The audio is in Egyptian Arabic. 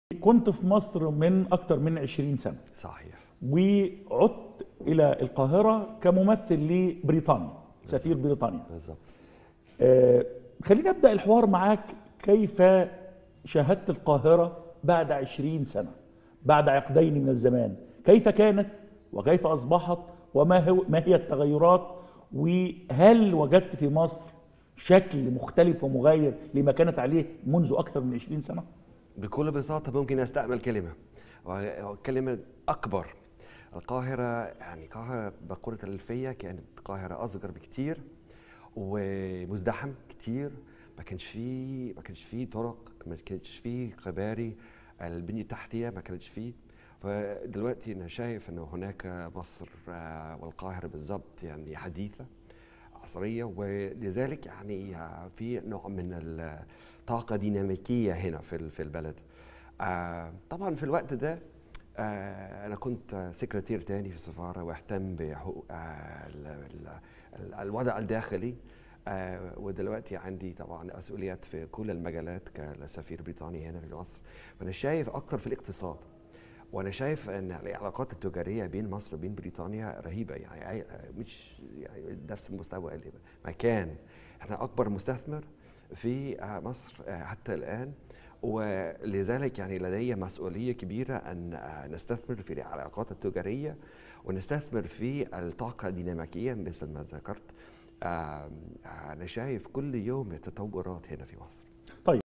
كنت في مصر من أكثر من 20 سنة صحيح وعدت إلى القاهرة كممثل لبريطانيا سفير بريطانيا بالظبط آه، خليني أبدأ الحوار معاك كيف شاهدت القاهرة بعد 20 سنة بعد عقدين من الزمان كيف كانت وكيف أصبحت وما هو ما هي التغيرات وهل وجدت في مصر شكل مختلف ومغاير لما كانت عليه منذ أكثر من 20 سنة؟ بكل بساطة ممكن أستعمل كلمة وكلمة أكبر القاهرة يعني قاهرة بقولة الألفية كانت قاهرة أصغر بكتير ومزدحم كتير ما كانش فيه ما كانش فيه طرق ما كانش فيه كباري البنية التحتية ما كانتش فيه فدلوقتي أنا شايف أنه هناك مصر آه، والقاهرة بالضبط يعني حديثة عصرية ولذلك يعني آه، في نوع من الطاقة ديناميكية هنا في في البلد آه، طبعا في الوقت ده آه، انا كنت سكرتير تاني في السفاره واهتم بحقوق الوضع الداخلي ودلوقتي عندي طبعا مسؤوليات في كل المجالات كسفير بريطاني هنا في مصر فانا شايف اكتر في الاقتصاد وانا شايف ان العلاقات التجاريه بين مصر وبين بريطانيا رهيبه يعني مش يعني نفس المستوى اللي مكان احنا اكبر مستثمر في مصر حتى الان ولذلك يعني لدي مسؤوليه كبيره ان نستثمر في العلاقات التجاريه ونستثمر في الطاقه الديناميكيه مثل ما ذكرت انا شايف كل يوم تطورات هنا في مصر